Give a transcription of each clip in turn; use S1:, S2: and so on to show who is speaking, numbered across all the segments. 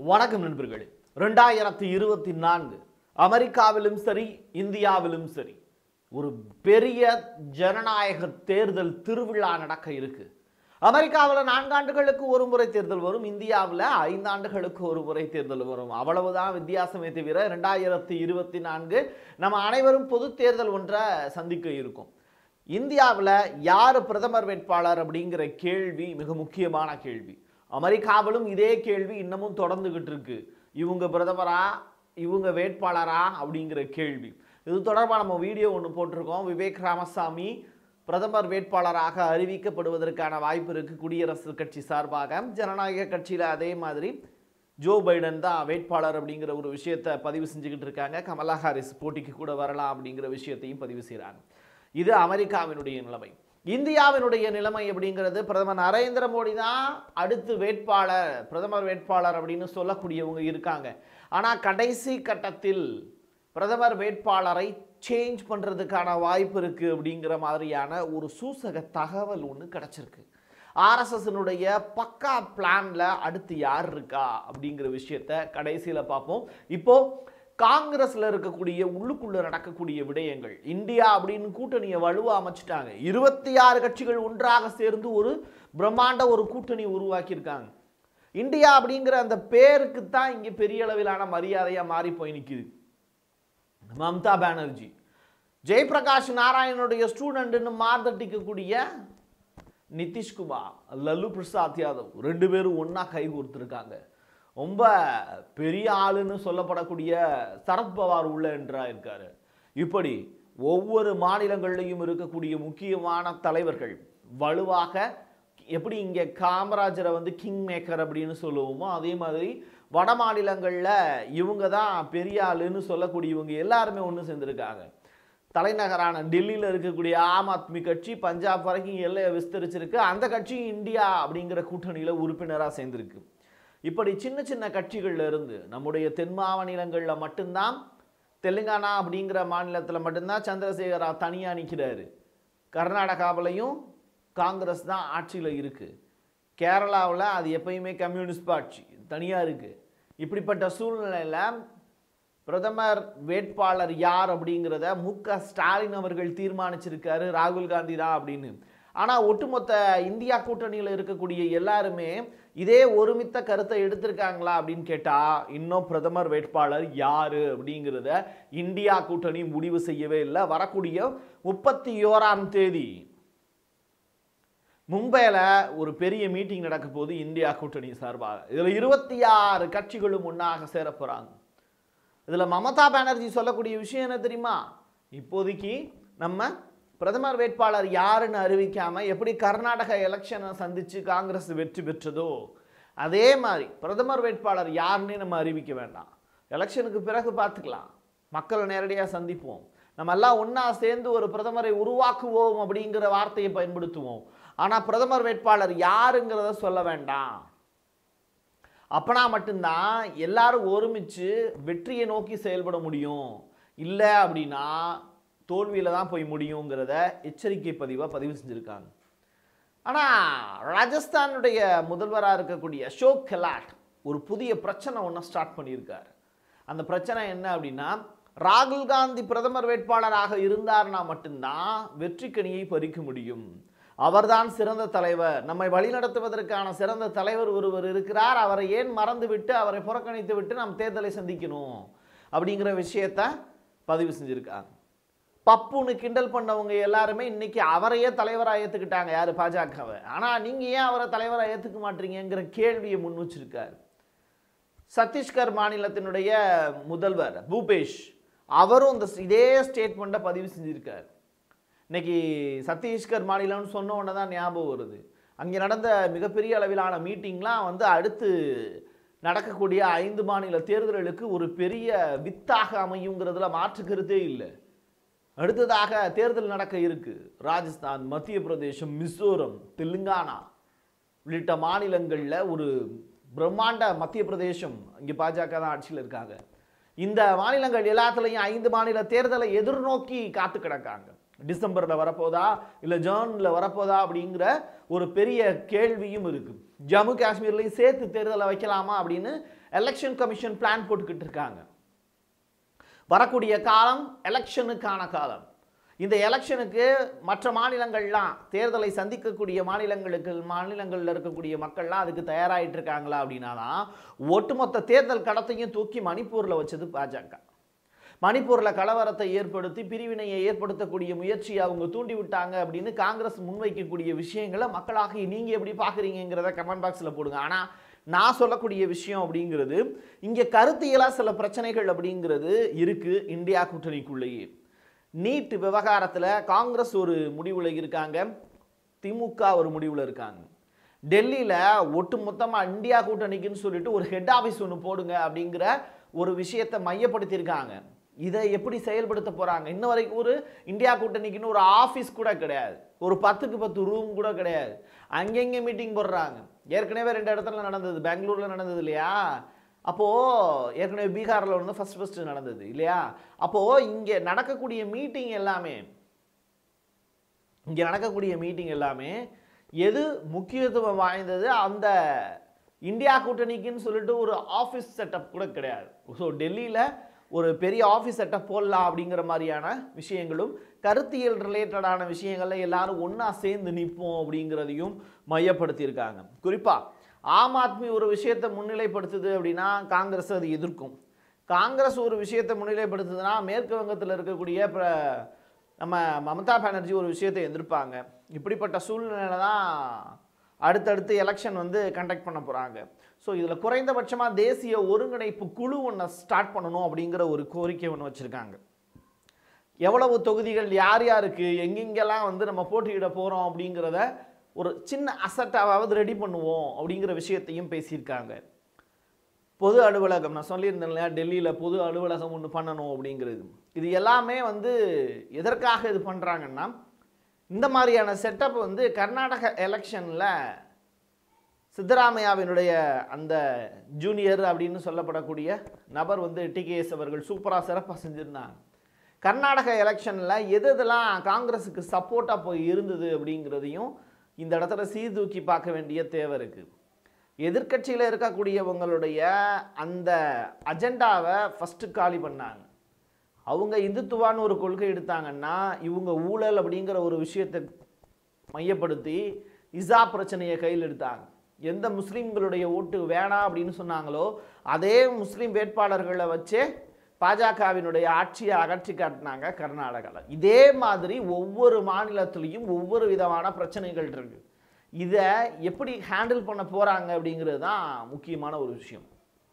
S1: வணக்கம் நண்பர்களே ரெண்டாயிரத்தி இருபத்தி நான்கு அமெரிக்காவிலும் சரி இந்தியாவிலும் சரி ஒரு பெரிய ஜனநாயக தேர்தல் திருவிழா நடக்க இருக்கு அமெரிக்காவில் நான்காண்டுகளுக்கு ஒரு முறை தேர்தல் வரும் இந்தியாவில் ஐந்தாண்டுகளுக்கு ஒரு முறை தேர்தல் வரும் அவ்வளவுதான் வித்தியாசமே தவிர ரெண்டாயிரத்தி இருபத்தி நான்கு நம்ம அனைவரும் பொது தேர்தல் ஒன்றை சந்திக்க இருக்கும் இந்தியாவில் யார் பிரதமர் வேட்பாளர் அப்படிங்கிற கேள்வி மிக முக்கியமான கேள்வி அமெரிக்காவிலும் இதே கேள்வி இன்னமும் தொடர்ந்துகிட்டு இருக்கு இவங்க பிரதமரா இவங்க வேட்பாளரா அப்படிங்கிற கேள்வி இது தொடர்பாக நம்ம வீடியோ ஒன்று போட்டிருக்கோம் விவேக் ராமசாமி பிரதமர் வேட்பாளராக அறிவிக்கப்படுவதற்கான வாய்ப்பு இருக்கு குடியரசுக் கட்சி சார்பாக ஜனநாயக கட்சியில் அதே மாதிரி ஜோ பைடன் தான் வேட்பாளர் அப்படிங்கிற ஒரு விஷயத்தை பதிவு செஞ்சுக்கிட்டு இருக்காங்க கமலா ஹாரிஸ் போட்டிக்கு கூட வரலாம் அப்படிங்கிற விஷயத்தையும் பதிவு செய்கிறாங்க இது அமெரிக்காவினுடைய நிலைமை இந்தியாவினுடைய நிலைமை அப்படிங்கிறது பிரதமர் நரேந்திர மோடி தான் அடுத்து வேட்பாளர் பிரதமர் வேட்பாளர் அப்படின்னு சொல்லக்கூடியவங்க இருக்காங்க ஆனால் கடைசி கட்டத்தில் பிரதமர் வேட்பாளரை சேஞ்ச் பண்ணுறதுக்கான வாய்ப்பு இருக்குது அப்படிங்கிற மாதிரியான ஒரு சூசக தகவல் ஒன்று கிடச்சிருக்கு ஆர்எஸ்எஸ்னுடைய பக்கா பிளான்ல அடுத்து யார் இருக்கா அப்படிங்கிற விஷயத்த கடைசியில் பார்ப்போம் இப்போ காங்கிரஸ்ல இருக்கக்கூடிய உள்ளுக்குள்ள நடக்கக்கூடிய விடயங்கள் இந்தியா அப்படின்னு கூட்டணியை வலுவா அமைச்சிட்டாங்க இருபத்தி ஆறு கட்சிகள் ஒன்றாக சேர்ந்து ஒரு பிரம்மாண்ட ஒரு கூட்டணி உருவாக்கியிருக்காங்க இந்தியா அப்படிங்கிற அந்த பேருக்கு தான் இங்கே பெரிய அளவிலான மரியாதையா மாறி போய் நிற்குது மம்தா பானர்ஜி ஜெயபிரகாஷ் நாராயணனுடைய ஸ்டூடெண்ட்னு மார்தட்டிக்கக்கூடிய நிதிஷ்குமார் லல்லு பிரசாத் யாதவ் ரெண்டு பேரும் ஒன்றா கை கொடுத்துருக்காங்க ரொம்ப பெரிய ஆளுன்னு சொல்லப்படக்கூடிய சரத்பவார் உள்ள என்றா இருக்காரு இப்படி ஒவ்வொரு மாநிலங்கள்லையும் இருக்கக்கூடிய முக்கியமான தலைவர்கள் வலுவாக எப்படி இங்கே காமராஜரை வந்து கிங் மேக்கர் அப்படின்னு சொல்லுவோமோ அதே மாதிரி வட மாநிலங்களில் இவங்க தான் பெரிய ஆளுன்னு சொல்லக்கூடியவங்க எல்லாருமே ஒன்று சேர்ந்துருக்காங்க தலைநகரான டெல்லியில் இருக்கக்கூடிய ஆம் ஆத்மி கட்சி பஞ்சாப் வரைக்கும் எல்லையை விஸ்தரிச்சிருக்கு அந்த கட்சியும் இந்தியா அப்படிங்கிற கூட்டணியில் உறுப்பினராக சேர்ந்திருக்கு இப்படி சின்ன சின்ன கட்சிகள்ல இருந்து நம்முடைய தென் மாநிலங்களில் மட்டும்தான் தெலுங்கானா அப்படிங்கிற மாநிலத்தில் மட்டும்தான் சந்திரசேகரா தனியாக நிற்கிறாரு கர்நாடகாவிலையும் காங்கிரஸ் தான் ஆட்சியில் இருக்குது கேரளாவில் அது எப்பயுமே கம்யூனிஸ்ட் ஆட்சி தனியாக இருக்குது இப்படிப்பட்ட சூழ்நிலையில் பிரதமர் வேட்பாளர் யார் அப்படிங்கிறத மு க ஸ்டாலின் அவர்கள் தீர்மானிச்சிருக்காரு ராகுல் காந்தி தான் அப்படின்னு ஆனால் ஒட்டுமொத்த இந்தியா கூட்டணியில் இருக்கக்கூடிய எல்லாருமே இதே ஒருமித்த கருத்தை எடுத்திருக்காங்களா அப்படின்னு கேட்டால் இன்னும் பிரதமர் வேட்பாளர் யாரு அப்படிங்கிறத இந்தியா கூட்டணி முடிவு செய்யவே இல்லை வரக்கூடிய முப்பத்தி ஓராம் தேதி மும்பையில் ஒரு பெரிய மீட்டிங் நடக்க போது இந்தியா கூட்டணி சார்பாக இதில் இருபத்தி ஆறு கட்சிகளும் ஒன்றாக சேர போகிறாங்க இதில் மமதா பானர்ஜி சொல்லக்கூடிய விஷயம் என்ன தெரியுமா இப்போதைக்கு நம்ம பிரதமர் வேட்பாளர் யாருன்னு அறிவிக்காம எப்படி கர்நாடக எலெக்ஷனை சந்திச்சு காங்கிரஸ் வெற்றி பெற்றதோ அதே மாதிரி பிரதமர் வேட்பாளர் யாருன்னே நம்ம அறிவிக்க வேண்டாம் எலெக்ஷனுக்கு பிறகு பார்த்துக்கலாம் மக்களை நேரடியாக சந்திப்போம் நம்ம எல்லாம் ஒன்றா சேர்ந்து ஒரு பிரதமரை உருவாக்குவோம் அப்படிங்கிற வார்த்தையை பயன்படுத்துவோம் ஆனால் பிரதமர் வேட்பாளர் யாருங்கிறத சொல்ல வேண்டாம் அப்பனா மட்டும்தான் எல்லாரும் ஒருமிச்சு வெற்றியை நோக்கி செயல்பட முடியும் இல்லை அப்படின்னா தோல்வியில் தான் போய் முடியுங்கிறத எச்சரிக்கை பதிவாக பதிவு செஞ்சுருக்காங்க ஆனால் ராஜஸ்தானுடைய முதல்வராக இருக்கக்கூடிய அசோக் கெலாட் ஒரு புதிய பிரச்சனை ஒன்று ஸ்டார்ட் பண்ணியிருக்கார் அந்த பிரச்சனை என்ன அப்படின்னா ராகுல் காந்தி பிரதமர் வேட்பாளராக இருந்தார்னா மட்டும்தான் வெற்றிக்கனியை பறிக்க முடியும் அவர்தான் சிறந்த தலைவர் நம்மை வழிநடத்துவதற்கான சிறந்த தலைவர் ஒருவர் இருக்கிறார் அவரை ஏன் மறந்து விட்டு அவரை புறக்கணித்து விட்டு நாம் தேர்தலை சந்திக்கணும் அப்படிங்கிற விஷயத்த பதிவு செஞ்சுருக்காங்க பப்புன்னு கிண்டல் பண்ணவங்க எல்லாருமே இன்னைக்கு அவரையே தலைவராக ஏற்றுக்கிட்டாங்க யார் பாஜகவை ஆனால் நீங்கள் ஏன் அவரை தலைவராக ஏற்றுக்க மாட்டீங்கிற கேள்வியை முன் வச்சிருக்காரு சத்தீஸ்கர் மாநிலத்தினுடைய முதல்வர் பூபேஷ் அவரும் இந்த இதே ஸ்டேட்மெண்ட்டை பதிவு செஞ்சிருக்கார் இன்னைக்கு சத்தீஸ்கர் மாநிலம்னு சொன்ன உடனே தான் ஞாபகம் வருது அங்கே நடந்த மிகப்பெரிய அளவிலான மீட்டிங்லாம் வந்து அடுத்து நடக்கக்கூடிய ஐந்து மாநில தேர்தல்களுக்கு ஒரு பெரிய வித்தாக அமையுங்கிறதுல மாற்று கருத்தே இல்லை அடுத்ததாக தேர்தல் நடக்க இருக்கு ராஜஸ்தான் மத்திய பிரதேசம் மிசோரம் தெலுங்கானா உள்ளிட்ட மாநிலங்களில் ஒரு பிரம்மாண்ட மத்திய பிரதேசம் இங்கே பாஜக தான் ஆட்சியில் இருக்காங்க இந்த மாநிலங்கள் எல்லாத்துலேயும் ஐந்து மாநில தேர்தலை எதிர்நோக்கி காத்து கிடக்காங்க டிசம்பரில் வரப்போதா இல்லை ஜானில் வரப்போதா அப்படிங்கிற ஒரு பெரிய கேள்வியும் இருக்கு ஜம்மு காஷ்மீர்லையும் சேர்த்து தேர்தலை வைக்கலாமா அப்படின்னு எலெக்ஷன் கமிஷன் பிளான் போட்டுக்கிட்டு இருக்காங்க வரக்கூடிய காலம் எலெக்ஷனுக்கான காலம் இந்த எலெக்ஷனுக்கு மற்ற மாநிலங்கள்லாம் தேர்தலை சந்திக்கக்கூடிய மாநிலங்களுக்கு மாநிலங்களில் இருக்கக்கூடிய மக்கள்லாம் அதுக்கு தயாராகிட்டு இருக்காங்களா அப்படின்னா தான் ஒட்டுமொத்த தேர்தல் கடத்தையும் தூக்கி மணிப்பூரில் வச்சது பாஜக மணிப்பூரில் கலவரத்தை ஏற்படுத்தி பிரிவினையை ஏற்படுத்தக்கூடிய முயற்சியை அவங்க தூண்டி விட்டாங்க அப்படின்னு காங்கிரஸ் முன்வைக்கக்கூடிய விஷயங்களை மக்களாக நீங்கள் எப்படி பார்க்குறீங்கிறத கமெண்ட் பாக்ஸில் போடுங்க ஆனால் நான் சொல்லக்கூடிய விஷயம் அப்படிங்கிறது இங்கே கருத்தியலாக சில பிரச்சனைகள் அப்படிங்கிறது இருக்குது இந்தியா கூட்டணிக்குள்ளேயே நீட் விவகாரத்தில் காங்கிரஸ் ஒரு முடிவில் இருக்காங்க திமுக ஒரு முடிவில் இருக்காங்க டெல்லியில் ஒட்டு மொத்தமாக இந்தியா கூட்டணிக்குன்னு சொல்லிட்டு ஒரு ஹெட் ஆஃபீஸ் ஒன்று போடுங்க அப்படிங்கிற ஒரு விஷயத்தை மையப்படுத்தியிருக்காங்க இதை எப்படி செயல்படுத்த போகிறாங்க இன்ன வரைக்கும் ஒரு இந்தியா கூட்டணிக்குன்னு ஒரு ஆஃபீஸ் கூட கிடையாது ஒரு பத்துக்கு பத்து ரூம் கூட கிடையாது அங்கங்கே மீட்டிங் போடுறாங்க ஏற்கனவே ரெண்டு இடத்துல நடந்தது பெங்களூரில் நடந்தது இல்லையா அப்போது ஏற்கனவே பீகாரில் வந்து ஃபஸ்ட் ஃபஸ்ட்டு நடந்தது இல்லையா அப்போது இங்கே நடக்கக்கூடிய மீட்டிங் எல்லாமே இங்கே நடக்கக்கூடிய மீட்டிங் எல்லாமே எது முக்கியத்துவம் வாய்ந்தது அந்த இந்தியா கூட்டணிக்குன்னு சொல்லிட்டு ஒரு ஆஃபீஸ் செட்டப் கூட கிடையாது ஸோ டெல்லியில் ஒரு பெரிய ஆஃபீஸ் செட்டப் போடலாம் அப்படிங்கிற மாதிரியான விஷயங்களும் கருத்தியல் ரிலேட்டடான விஷயங்கள்ல எல்லாரும் ஒன்றா சேர்ந்து நிற்போம் அப்படிங்கிறதையும் மையப்படுத்தியிருக்காங்க குறிப்பாக ஆம் ஆத்மி ஒரு விஷயத்தை முன்னிலைப்படுத்துது அப்படின்னா காங்கிரஸ் அது எதிர்க்கும் காங்கிரஸ் ஒரு விஷயத்தை முன்னிலைப்படுத்துதுன்னா மேற்கு வங்கத்தில் இருக்கக்கூடிய பிர- நம்ம மமதா பானர்ஜி ஒரு விஷயத்தை எதிர்ப்பாங்க இப்படிப்பட்ட சூழ்நிலை தான் அடுத்தடுத்து எலெக்ஷன் வந்து கண்டக்ட் பண்ண போகிறாங்க ஸோ இதில் குறைந்தபட்சமாக தேசிய ஒருங்கிணைப்பு குழு ஒன்று ஸ்டார்ட் பண்ணணும் அப்படிங்கிற ஒரு கோரிக்கை ஒன்று வச்சுருக்காங்க எவ்வளவு தொகுதிகள் யார் யாருக்கு எங்கெங்கெல்லாம் வந்து நம்ம போட்டியிட போகிறோம் அப்படிங்கிறத ஒரு சின்ன அசட்டாவது ரெடி பண்ணுவோம் அப்படிங்கிற விஷயத்தையும் பேசியிருக்காங்க பொது அலுவலகம் நான் சொல்லியிருந்தேன் இல்லையா டெல்லியில் பொது அலுவலகம் ஒன்று பண்ணணும் அப்படிங்கிறது இது எல்லாமே வந்து எதற்காக இது பண்ணுறாங்கன்னா இந்த மாதிரியான செட்டப் வந்து கர்நாடக எலெக்ஷனில் சித்தராமையாவினுடைய அந்த ஜூனியர் அப்படின்னு சொல்லப்படக்கூடிய நபர் வந்து டிகேஎஸ் அவர்கள் சூப்பராக சிறப்பாக செஞ்சுருந்தாங்க கர்நாடக எலெக்ஷனில் எது எதெல்லாம் காங்கிரஸுக்கு சப்போர்ட்டாக போய் இருந்தது அப்படிங்கிறதையும் இந்த இடத்துல சீர்தூக்கி பார்க்க வேண்டிய தேவை இருக்குது எதிர்க்கட்சியில் இருக்கக்கூடியவங்களுடைய அந்த அஜெண்டாவை ஃபஸ்ட்டு காலி பண்ணாங்க அவங்க இந்துத்துவான்னு ஒரு கொள்கை எடுத்தாங்கன்னா இவங்க ஊழல் அப்படிங்கிற ஒரு விஷயத்தை மையப்படுத்தி இசா பிரச்சனையை கையில் எடுத்தாங்க எந்த முஸ்லீம்களுடைய ஓட்டு வேணாம் அப்படின்னு சொன்னாங்களோ அதே முஸ்லீம் வேட்பாளர்களை வச்சே பாஜகவினுடைய ஆட்சியை அகற்றி காட்டினாங்க கர்நாடகாவில் இதே மாதிரி ஒவ்வொரு மாநிலத்திலையும் ஒவ்வொரு விதமான பிரச்சனைகள் இருக்கு இதை எப்படி ஹேண்டில் பண்ண போறாங்க அப்படிங்கிறது தான் முக்கியமான ஒரு விஷயம்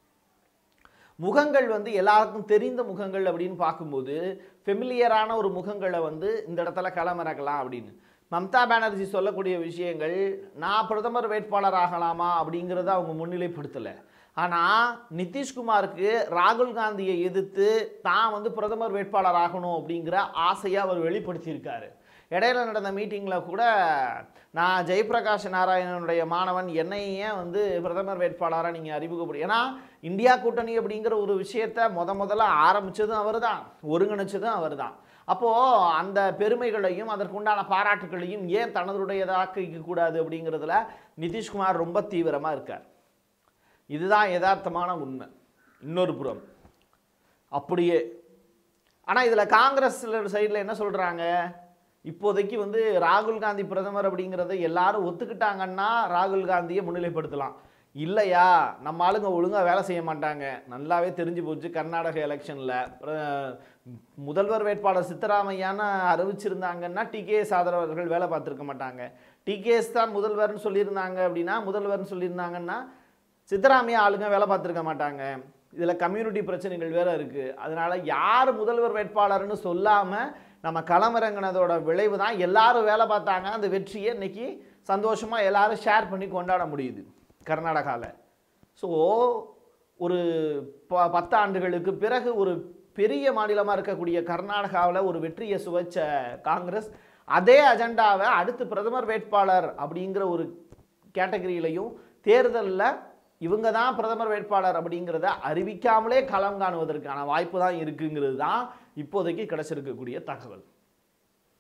S1: முகங்கள் வந்து எல்லாருக்கும் தெரிந்த முகங்கள் அப்படின்னு பார்க்கும்போது ஃபெமிலியரான ஒரு முகங்களை வந்து இந்த இடத்துல களமிறக்கலாம் அப்படின்னு மம்தா பானர்ஜி சொல்லக்கூடிய விஷயங்கள் நான் பிரதமர் வேட்பாளர் ஆகலாமா அப்படிங்கிறத அவங்க முன்னிலைப்படுத்தலை ஆனால் நிதிஷ்குமாருக்கு ராகுல் காந்தியை எதிர்த்து தான் வந்து பிரதமர் வேட்பாளர் ஆகணும் அப்படிங்கிற ஆசையை அவர் வெளிப்படுத்தியிருக்காரு இடையில நடந்த மீட்டிங்கில் கூட நான் ஜெயபிரகாஷ் நாராயணனுடைய மாணவன் என்னை ஏன் வந்து பிரதமர் வேட்பாளராக நீங்கள் அறிமுகப்படி ஏன்னா இந்தியா கூட்டணி அப்படிங்கிற ஒரு விஷயத்தை முத முதல்ல ஆரம்பித்ததும் அவர் தான் ஒருங்கிணைச்சதும் அவர் தான் அப்போது அந்த பெருமைகளையும் அதற்குண்டான பாராட்டுகளையும் ஏன் தனதுடையதாக்கிக்க கூடாது அப்படிங்கிறதுல நிதிஷ்குமார் ரொம்ப தீவிரமாக இருக்கார் இதுதான் யதார்த்தமான உண்மை இன்னொரு புறம் அப்படியே ஆனால் இதில் காங்கிரஸ் சைடில் என்ன சொல்கிறாங்க இப்போதைக்கு வந்து ராகுல் காந்தி பிரதமர் அப்படிங்கிறத எல்லாரும் ஒத்துக்கிட்டாங்கன்னா ராகுல் காந்தியை முன்னிலைப்படுத்தலாம் இல்லையா நம்ம ஆளுங்க ஒழுங்காக வேலை செய்ய மாட்டாங்க நல்லாவே தெரிஞ்சு போச்சு கர்நாடக எலெக்ஷனில் முதல்வர் வேட்பாளர் சித்தராமையான்னு அறிவிச்சிருந்தாங்கன்னா டிகேஎஸ் ஆதரவர்கள் வேலை பார்த்துருக்க மாட்டாங்க டிகேஎஸ் தான் முதல்வர்னு சொல்லியிருந்தாங்க அப்படின்னா முதல்வர்னு சொல்லியிருந்தாங்கன்னா சித்தராமையா ஆளுங்க வேலை பார்த்துருக்க மாட்டாங்க இதில் கம்யூனிட்டி பிரச்சனைகள் வேற இருக்குது அதனால யார் முதல்வர் வேட்பாளர்னு சொல்லாமல் நம்ம களமிறங்கினதோட விளைவு தான் எல்லாரும் வேலை பார்த்தாங்க அந்த வெற்றியை இன்னைக்கு சந்தோஷமாக எல்லாரும் ஷேர் பண்ணி கொண்டாட முடியுது கர்நாடகாவில் ஸோ ஒரு ப பத்து ஆண்டுகளுக்கு பிறகு ஒரு பெரிய மாநிலமாக இருக்கக்கூடிய கர்நாடகாவில் ஒரு வெற்றியை சுவைச்ச காங்கிரஸ் அதே அஜெண்டாவை அடுத்து பிரதமர் வேட்பாளர் அப்படிங்கிற ஒரு கேட்டகரியிலையும் தேர்தலில் இவங்க தான் பிரதமர் வேட்பாளர் அப்படிங்கிறத அறிவிக்காமலே களம் காணுவதற்கான வாய்ப்பு தான் இருக்குங்கிறது தான் இப்போதைக்கு கிடைச்சிருக்கக்கூடிய தகவல்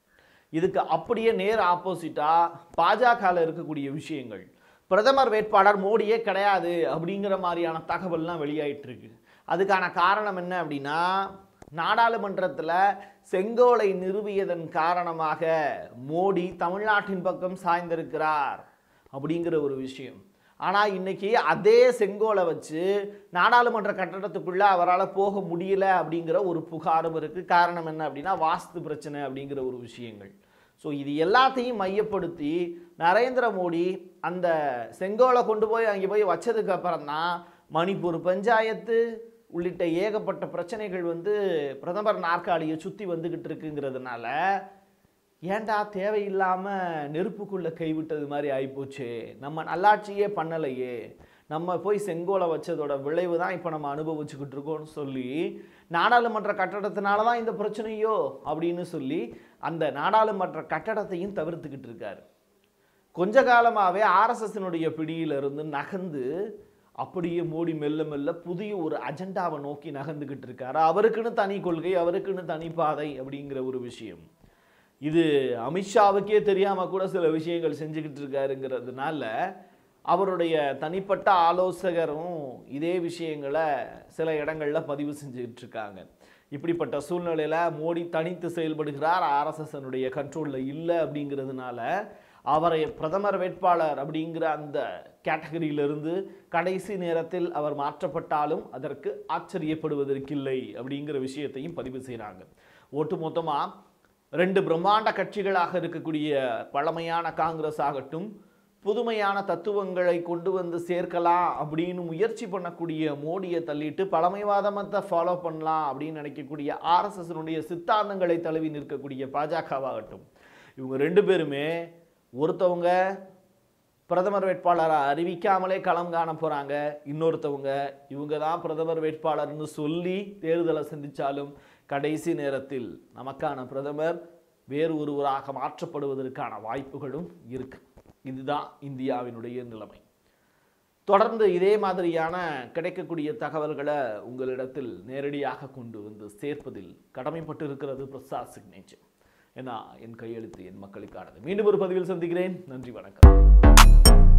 S1: இதுக்கு அப்படியே நேர் ஆப்போசிட்டா பாஜகவில் இருக்கக்கூடிய விஷயங்கள் பிரதமர் வேட்பாளர் மோடியே கிடையாது அப்படிங்கிற மாதிரியான தகவல்லாம் வெளியாயிட்டு இருக்கு அதுக்கான காரணம் என்ன அப்படின்னா நாடாளுமன்றத்தில் செங்கோலை நிறுவியதன் காரணமாக மோடி தமிழ்நாட்டின் பக்கம் சாய்ந்திருக்கிறார் அப்படிங்கிற ஒரு விஷயம் ஆனால் இன்னைக்கு அதே செங்கோலை வச்சு நாடாளுமன்ற கட்டடத்துக்குள்ள அவரால் போக முடியல அப்படிங்கிற ஒரு புகாரும் இருக்கு காரணம் என்ன அப்படின்னா வாஸ்து பிரச்சனை அப்படிங்கிற ஒரு விஷயங்கள் ஸோ இது எல்லாத்தையும் மையப்படுத்தி நரேந்திர மோடி அந்த செங்கோலை கொண்டு போய் அங்கே போய் வச்சதுக்கு அப்புறம் தான் மணிப்பூர் பஞ்சாயத்து உள்ளிட்ட ஏகப்பட்ட பிரச்சனைகள் வந்து பிரதமர் நாற்காலியை சுற்றி வந்துக்கிட்டு இருக்குங்கிறதுனால ஏன்டா தேவையில்லாமல் நெருப்புக்குள்ளே கைவிட்டது மாதிரி ஆயிப்போச்சே நம்ம நல்லாட்சியே பண்ணலையே நம்ம போய் செங்கோலை வச்சதோட விளைவு தான் இப்போ நம்ம அனுபவிச்சுக்கிட்டு இருக்கோம்னு சொல்லி நாடாளுமன்ற கட்டடத்தினால தான் இந்த பிரச்சனையோ அப்படின்னு சொல்லி அந்த நாடாளுமன்ற கட்டடத்தையும் தவிர்த்துக்கிட்டு இருக்காரு கொஞ்ச காலமாகவே ஆர்எஸ்எஸ்னுடைய பிடியிலிருந்து நகர்ந்து அப்படியே மோடி மெல்ல மெல்ல புதிய ஒரு அஜெண்டாவை நோக்கி நகர்ந்துக்கிட்டு இருக்காரு அவருக்குன்னு தனி கொள்கை அவருக்குன்னு தனி பாதை அப்படிங்கிற ஒரு விஷயம் இது அமித்ஷாவுக்கே தெரியாமல் கூட சில விஷயங்கள் செஞ்சுக்கிட்டு இருக்காருங்கிறதுனால அவருடைய தனிப்பட்ட ஆலோசகரும் இதே விஷயங்களை சில இடங்களில் பதிவு செஞ்சுக்கிட்டு இருக்காங்க இப்படிப்பட்ட சூழ்நிலையில் மோடி தனித்து செயல்படுகிறார் ஆர்எஸ்எஸ்னுடைய கண்ட்ரோலில் இல்லை அப்படிங்கிறதுனால அவரை பிரதமர் வேட்பாளர் அப்படிங்கிற அந்த கேட்டகரியிலிருந்து கடைசி நேரத்தில் அவர் மாற்றப்பட்டாலும் அதற்கு ஆச்சரியப்படுவதற்கில்லை அப்படிங்கிற விஷயத்தையும் பதிவு செய்கிறாங்க ஒட்டுமொத்தமாக ரெண்டு பிரம்மாண்ட கட்சிகளாக இருக்கக்கூடிய பழமையான காங்கிரஸ் ஆகட்டும் புதுமையான தத்துவங்களை கொண்டு வந்து சேர்க்கலாம் அப்படின்னு முயற்சி பண்ணக்கூடிய மோடியை தள்ளிட்டு பழமைவாதமத்தை ஃபாலோ பண்ணலாம் அப்படின்னு நினைக்கக்கூடிய ஆர்எஸ்எஸ்னுடைய சித்தாந்தங்களை தழுவி நிற்கக்கூடிய பாஜகவாகட்டும் இவங்க ரெண்டு பேருமே ஒருத்தவங்க பிரதமர் வேட்பாளரை அறிவிக்காமலே களம் காண போகிறாங்க இன்னொருத்தவங்க இவங்க தான் பிரதமர் வேட்பாளர்னு சொல்லி தேர்தலை சந்தித்தாலும் கடைசி நேரத்தில் நமக்கான பிரதமர் வேறு ஒருவராக மாற்றப்படுவதற்கான வாய்ப்புகளும் இருக்கு இதுதான் இந்தியாவினுடைய நிலைமை தொடர்ந்து இதே மாதிரியான கிடைக்கக்கூடிய தகவல்களை உங்களிடத்தில் நேரடியாக கொண்டு வந்து சேர்ப்பதில் கடமைப்பட்டு இருக்கிறது பிரசாத் சிக்னேச்சர் ஏன்னா என் கையெழுத்து என் மக்களுக்கானது மீண்டும் ஒரு பதிவில் சந்திக்கிறேன் நன்றி வணக்கம்